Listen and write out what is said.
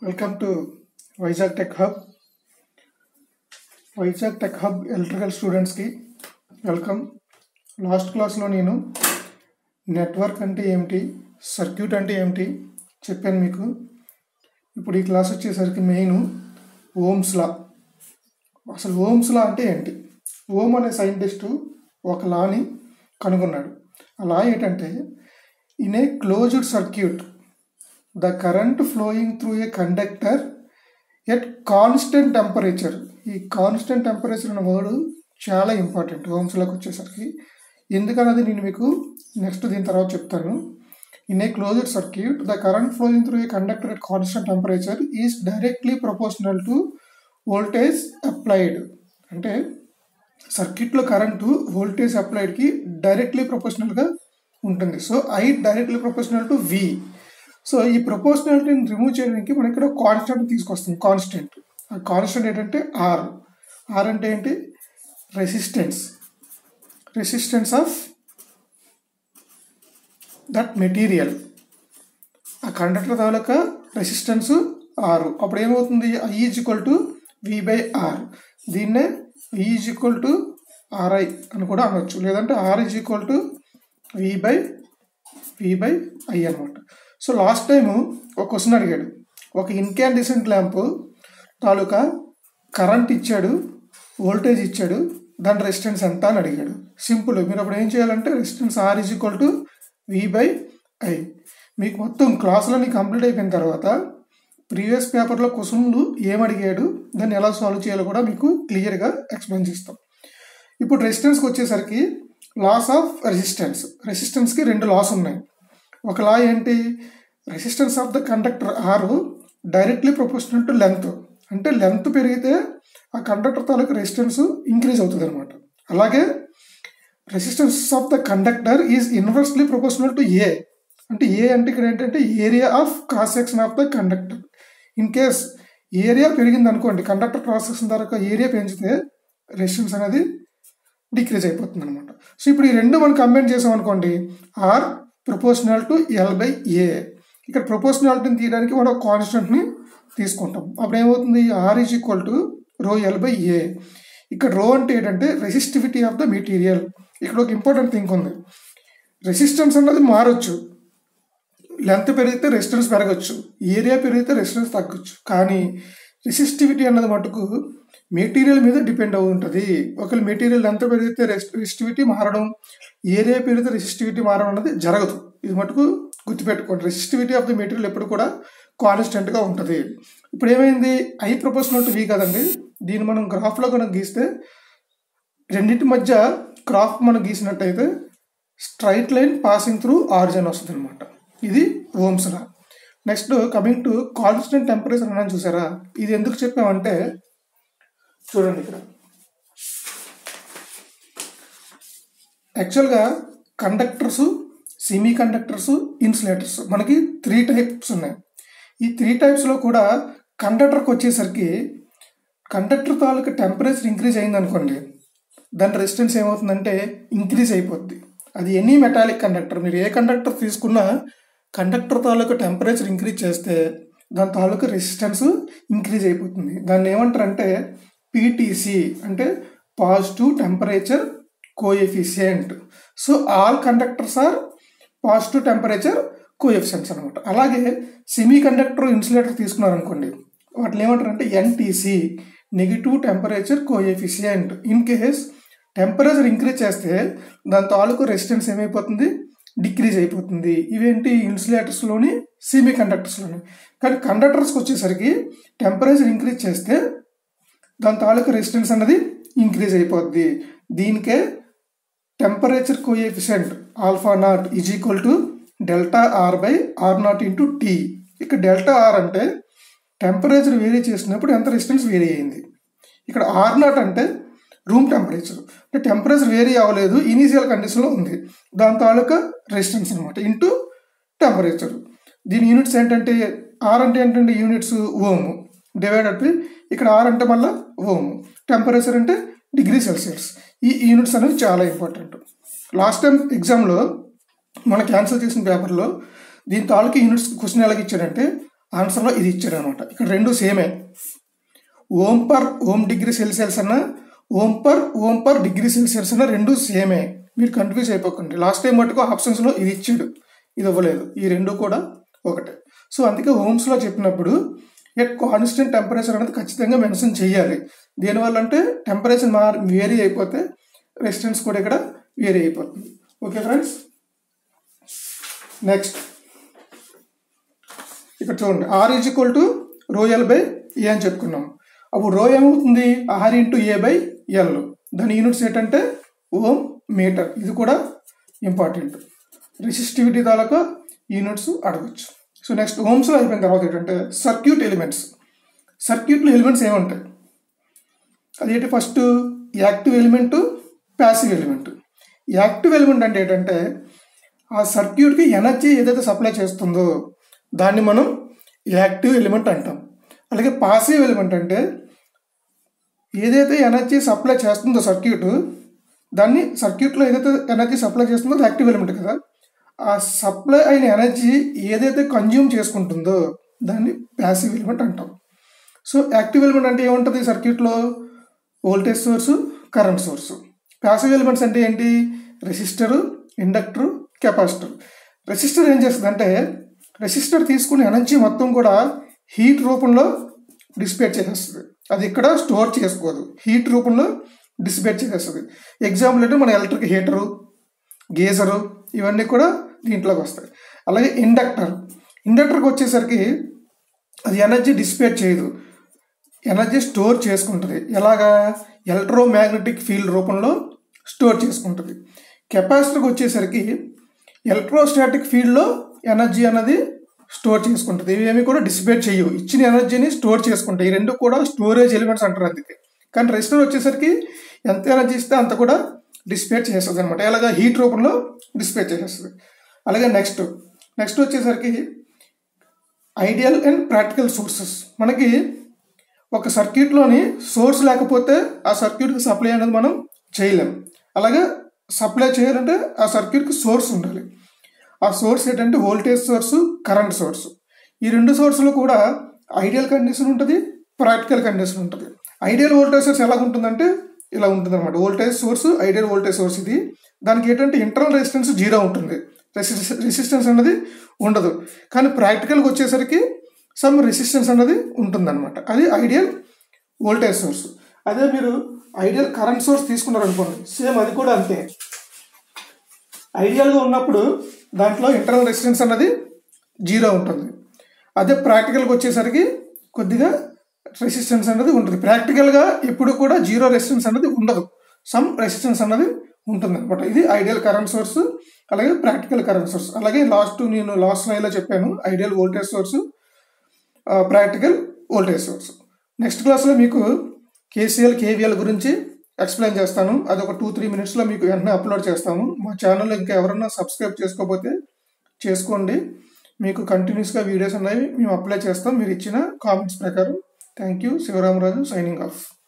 welcome to Vizag tech hub Vizag tech hub electrical స్టూడెంట్స్కి welcome last క్లాస్లో నేను నెట్వర్క్ అంటే ఏమిటి సర్క్యూట్ అంటే ఏమిటి చెప్పాను మీకు ఇప్పుడు ఈ క్లాస్ వచ్చేసరికి మెయిన్ ఓమ్స్ లా అసలు ఓమ్స్ లా అంటే ఏంటి ఓమ్ అనే సైంటిస్టు ఒక లాని కనుగొన్నాడు ఆ లా ఏంటంటే in a closed circuit the current flowing through a conductor at constant temperature ఈ కాన్స్టెంట్ టెంపరేచర్ అనే వర్డ్ చాలా ఇంపార్టెంట్ హోమ్స్లోకి వచ్చేసరికి ఎందుకన్నది నేను మీకు నెక్స్ట్ దీని తర్వాత చెప్తాను in a closed circuit the current flowing through a conductor at constant temperature is directly proportional to voltage applied అంటే సర్క్యూట్లో కరెంటు వోల్టేజ్ అప్లైడ్కి డైరెక్ట్లీ ప్రపోర్షనల్గా ఉంటుంది so I directly proportional to V so ఈ ప్రపోర్షనాలిటీని రిమూవ్ చేయడానికి మనం ఇక్కడ కాన్స్టెంట్ తీసుకొస్తాం కాన్స్టెంట్ ఆ కాన్స్టెంట్ ఏంటంటే ఆర్ ఆర్ అంటే ఏంటి resistance resistance of that material ఆ కండక్టర్ తాలూకా రెసిస్టెన్స్ ఆరు అప్పుడు ఏమవుతుంది I is equal to V by R దీన్నే V is equal to R I అని కూడా అనొచ్చు లేదంటే R is equal to V by V by I అనమాట సో లాస్ట్ టైము ఒక క్వశ్చన్ అడిగాడు ఒక ఇన్కాండిసెంట్ ల్యాంప్ తాలూకా కరెంట్ ఇచ్చాడు వోల్టేజ్ ఇచ్చాడు దాని రెసిస్టెన్స్ ఎంత అని అడిగాడు సింపుల్ మీరు అప్పుడు ఏం చేయాలంటే resistance R is equal to V by I మీకు మొత్తం క్లాసులన్నీ కంప్లీట్ అయిపోయిన తర్వాత ప్రీవియస్ పేపర్లో క్వశ్చన్లు ఏమడిగాడు దాన్ని ఎలా సాల్వ్ చేయాలో కూడా మీకు క్లియర్గా ఎక్స్ప్లెయిన్ చేస్తాం ఇప్పుడు రెసిస్టెన్స్కి వచ్చేసరికి లాస్ ఆఫ్ రెసిస్టెన్స్ రెసిస్టెన్స్కి రెండు లాస్ ఉన్నాయి ఒక లా ఏంటి resistance of the conductor R directly proportional to length అంటే లెంత్ పెరిగితే ఆ కండక్టర్ తాలూకు రెసిస్టెన్స్ ఇంక్రీజ్ అవుతుంది అనమాట అలాగే resistance of the conductor is inversely proportional to A అంటే ఏ అంటే ఇక్కడ ఏంటంటే area of cross section of the conductor in case area పెరిగింది అనుకోండి కండక్టర్ క్రాస్ సెక్షన్ తాలూకా ఏరియా పెంచితే రెసిస్టెన్స్ అనేది డిక్రీజ్ అయిపోతుంది అనమాట సో ఇప్పుడు ఈ రెండు మనం కంబైన్ చేసాం అనుకోండి R proportional to L by A ఇక్కడ ప్రపోర్షనాలిటీని తీయడానికి మనం కాన్స్టెంట్ని తీసుకుంటాం అప్పుడు ఏమవుతుంది R is equal to rho L by A ఇక్కడ రో అంటే ఏంటంటే రెసిస్టివిటీ ఆఫ్ ద మెటీరియల్ ఇక్కడ ఒక ఇంపార్టెంట్ థింగ్ ఉంది రెసిస్టెన్స్ అన్నది మారొచ్చు లెంత్ పెరిగితే రెసిస్టెన్స్ పెరగచ్చు ఏరియా పెరిగితే రెసిస్టెన్స్ తగ్గొచ్చు కానీ రెసిస్టివిటీ అన్నది మటుకు మెటీరియల్ మీద డిపెండ్ అయి ఉంటుంది ఒకవేళ మెటీరియల్ ఎంత పెరిగితే రెసిస్టివిటీ మారడం ఏరియా పెరిగితే రెసిస్టివిటీ మారడం అనేది జరగదు ఇది మటుకు గుర్తుపెట్టుకోండి రెసిస్టివిటీ ఆఫ్ ది మెటీరియల్ ఎప్పుడు కూడా కాన్స్టెంట్గా ఉంటుంది ఇప్పుడు ఏమైంది ఐ ప్రపోర్షనల్ టు వి కదండి దీన్ని మనం గ్రాఫ్లో కనుక గీస్తే రెండింటి మధ్య గ్రాఫ్ మనం గీసినట్టయితే straight line passing through origin వస్తుంది అనమాట ఇది Ohm's law next coming to constant temperature అన్నాను చూసారా ఇది ఎందుకు చెప్పామంటే చూడండి ఇక్కడ యాక్చువల్గా కండక్టర్స్ సెమీ కండక్టర్స్ ఇన్సులేటర్స్ మనకి త్రీ టైప్స్ ఉన్నాయి ఈ త్రీ టైప్స్లో కూడా కండక్టర్కి వచ్చేసరికి కండక్టర్ తాలూకా టెంపరేచర్ ఇంక్రీజ్ అయింది అనుకోండి దాని రెసిస్టెన్స్ ఏమవుతుందంటే ఇంక్రీజ్ అయిపోద్ది అది ఎనీ మెటాలిక్ కండక్టర్ మీరు ఏ కండక్టర్ తీసుకున్నా కండక్టర్ తాలూకా టెంపరేచర్ ఇంక్రీజ్ చేస్తే దాని తాలూకా రెసిస్టెన్స్ ఇంక్రీజ్ అయిపోతుంది దాన్ని ఏమంటారంటే పీటీసీ అంటే positive temperature coefficient so all conductors are positive temperature coefficients అనమాట అలాగే సెమీ కండక్టర్ ఇన్సులేటర్ తీసుకున్నారనుకోండి వాటిని ఏమంటారంటే NTC negative temperature coefficient in case temperature increase చేస్తే దాని తాలూకు రెసిస్టెన్స్ ఏమైపోతుంది డిక్రీజ్ అయిపోతుంది ఇవేంటి ఇన్సులేటర్స్లోని సెమీ కండక్టర్స్లోని కానీ కండక్టర్స్కి వచ్చేసరికి టెంపరేచర్ ఇంక్రీజ్ చేస్తే దాని తాలూకు రెసిస్టెన్స్ అన్నది ఇంక్రీజ్ అయిపోద్ది దీనికే temperature coefficient alpha not is equal to delta R by R not into T ఇక్కడ డెల్టా ఆర్ అంటే టెంపరేచర్ వేరీ చేసినప్పుడు ఎంత రెసిస్టెన్స్ వేరీ అయింది ఇక్కడ ఆర్ నాట్ అంటే రూమ్ టెంపరేచర్ అంటే టెంపరేచర్ వేరీ అవ్వలేదు ఇనీషియల్ కండిషన్లో ఉంది దాని తాలూకా రెసిస్టెన్స్ అనమాట ఇంటూ టెంపరేచర్ దీని యూనిట్స్ ఏంటంటే ఆర్ అంటే ఏంటంటే యూనిట్స్ ఓము డివైడెడ్ బై ఇక్కడ ఆర్ అంటే మళ్ళీ ఓము టెంపరేచర్ అంటే డిగ్రీ సెల్సియస్ ఈ యూనిట్స్ అనేవి చాలా ఇంపార్టెంట్ లాస్ట్ టైం ఎగ్జామ్లో మన క్యాన్సిల్ చేసిన పేపర్లో దీని తాలూకు యూనిట్స్ క్వశ్చన్ ఎలాగ ఇచ్చాడంటే ఆన్సర్లో ఇది ఇచ్చాడు అనమాట ఇక్కడ రెండు సేమే ohm per ohm degree Celsius అన్న ohm per ohm per degree Celsius అన్న రెండు సేమే మీరు కన్ఫ్యూజ్ అయిపోకండి లాస్ట్ టైం మటుకు ఆప్షన్స్లో ఇది ఇచ్చాడు ఇది ఇవ్వలేదు ఈ రెండు కూడా ఒకటే సో అందుకే ఓమ్స్లో చెప్పినప్పుడు ఎట్ కాన్స్టెంట్ టెంపరేచర్ అనేది ఖచ్చితంగా మెన్షన్ చేయాలి దేనివల్ల అంటే టెంపరేచర్ మార్ వేరీ అయిపోతే రెసిస్టెన్స్ కూడా ఇక్కడ వేరీ అయిపోతుంది ఓకే ఫ్రెండ్స్ నెక్స్ట్ ఇక్కడ చూడండి R is equal to rho L by A అని చెప్పుకున్నాం అప్పుడు రో ఏమవుతుంది R into A by L దాని యూనిట్స్ ఏంటంటే ఓం మీటర్ ఇది కూడా ఇంపార్టెంట్ రెసిస్టివిటీ తాలూకా యూనిట్స్ అడగచ్చు సో నెక్స్ట్ ఓమ్స్లో అయిపోయిన తర్వాత ఏంటంటే సర్క్యూట్ ఎలిమెంట్స్ సర్క్యూట్లో ఎలిమెంట్స్ ఏముంటాయి అదేంటి first active element passive element active element అంటే ఏంటంటే ఆ సర్క్యూట్కి ఎనర్జీ ఏదైతే సప్లై చేస్తుందో దాన్ని మనం యాక్టివ్ ఎలిమెంట్ అంటాం అలాగే పాసివ్ ఎలిమెంట్ అంటే ఏదైతే ఎనర్జీ సప్లై చేస్తుందో సర్క్యూట్ దాన్ని సర్క్యూట్లో ఏదైతే ఎనర్జీ సప్లై చేస్తుందో అది యాక్టివ్ ఎలిమెంట్ కదా ఆ సప్లై అయిన ఎనర్జీ ఏదైతే కన్జ్యూమ్ చేసుకుంటుందో దాన్ని ప్యాసివ్ ఎలిమెంట్ అంటాం సో యాక్టివ్ ఎలిమెంట్ అంటే ఏముంటుంది సర్క్యూట్లో voltage source current source passive elements అంటే ఏంటి రెసిస్టరు ఇండక్టర్ కెపాసిటర్ రెసిస్టర్ ఏం చేస్తుంది అంటే రెసిస్టర్ తీసుకునే ఎనర్జీ మొత్తం కూడా హీట్ రూపంలో డిసిపేట్ చేసేస్తుంది అది ఇక్కడ స్టోర్ చేసుకోదు హీట్ రూపంలో డిసిపేట్ చేసేస్తుంది ఎగ్జాంపుల్ అంటే మన ఎలక్ట్రిక్ హీటరు గేజరు ఇవన్నీ కూడా దీంట్లోకి వస్తాయి అలాగే ఇండక్టర్ ఇండక్టర్కి వచ్చేసరికి అది ఎనర్జీ డిసిపేట్ చేయదు ఎనర్జీ స్టోర్ చేసుకుంటుంది ఎలాగా ఎలక్ట్రోమాగ్నెటిక్ ఫీల్డ్ రూపంలో స్టోర్ చేసుకుంటుంది కెపాసిటర్కి వచ్చేసరికి ఎలక్ట్రోస్టాటిక్ ఫీల్డ్లో ఎనర్జీ అనేది స్టోర్ చేసుకుంటుంది ఇవేమి కూడా డిసిపేట్ చేయవు ఇచ్చిన ఎనర్జీని స్టోర్ చేసుకుంటాయి ఈ రెండు కూడా స్టోరేజ్ ఎలిమెంట్స్ అంటారు అందుకే కానీ రెసిస్టర్ వచ్చేసరికి ఎంత ఎనర్జీ ఇస్తే అంత కూడా డిసిపేట్ చేస్తుంది అనమాట ఎలాగ హీట్ రూపంలో డిసిపేట్ చేసేస్తుంది అలాగే నెక్స్ట్ నెక్స్ట్ వచ్చేసరికి ఐడియల్ అండ్ ప్రాక్టికల్ సోర్సెస్ మనకి ఒక సర్క్యూట్లోని సోర్స్ లేకపోతే ఆ సర్క్యూట్కి సప్లై అనేది మనం చేయలేం అలాగే సప్లై చేయాలంటే ఆ సర్క్యూట్కి సోర్స్ ఉండాలి ఆ సోర్స్ ఏంటంటే వోల్టేజ్ సోర్సు కరెంట్ సోర్స్ ఈ రెండు సోర్సులు కూడా ఐడియల్ కండిషన్ ఉంటుంది ప్రాక్టికల్ కండిషన్ ఉంటుంది ఐడియల్ వోల్టేజ్ సోర్స్ ఎలా ఉంటుందంటే ఇలా ఉంటుంది అనమాట voltage source ideal voltage source ఇది దానికి ఏంటంటే ఇంటర్నల్ రెసిస్టెన్స్ జీరో ఉంటుంది రెసిస్టెన్స్ అనేది ఉండదు కానీ ప్రాక్టికల్గా వచ్చేసరికి సమ్ రెసిస్టెన్స్ అనేది ఉంటుందన్నమాట అది ఐడియల్ వోల్టేజ్ సోర్స్ అదే మీరు ఐడియల్ కరెంట్ సోర్స్ తీసుకున్నారనుకోండి సేమ్ అది కూడా అంతే ఐడియల్గా ఉన్నప్పుడు దాంట్లో ఇంటర్నల్ రెసిస్టెన్స్ అన్నది జీరో ఉంటుంది అదే ప్రాక్టికల్గా వచ్చేసరికి కొద్దిగా రెసిస్టెన్స్ అనేది ఉంటుంది ప్రాక్టికల్గా ఎప్పుడు కూడా జీరో రెసిస్టెన్స్ అనేది ఉండదు సమ్ రెసిస్టెన్స్ అన్నది ఉంటుంది అనమాట ఇది ఐడియల్ కరెంట్ సోర్స్ అలాగే ప్రాక్టికల్ కరెంట్ సోర్స్ అలాగే లాస్ట్ నేను లాస్ట్ స్లైడ్లో చెప్పాను ideal voltage source practical voltage source next క్లాస్లో మీకు కేసీఎల్ కేవీఎల్ గురించి ఎక్స్ప్లెయిన్ చేస్తాను అది ఒక టూ త్రీ మినిట్స్లో మీకు వెంటనే అప్లోడ్ చేస్తాము మా ఛానల్ ఇంకా ఎవరన్నా సబ్స్క్రైబ్ చేసుకోకపోతే చేసుకోండి మీకు కంటిన్యూస్గా వీడియోస్ అనేవి మేము అప్లై చేస్తాం మీరు ఇచ్చిన కామెంట్స్ ప్రకారం thank you Sivaramaraju signing of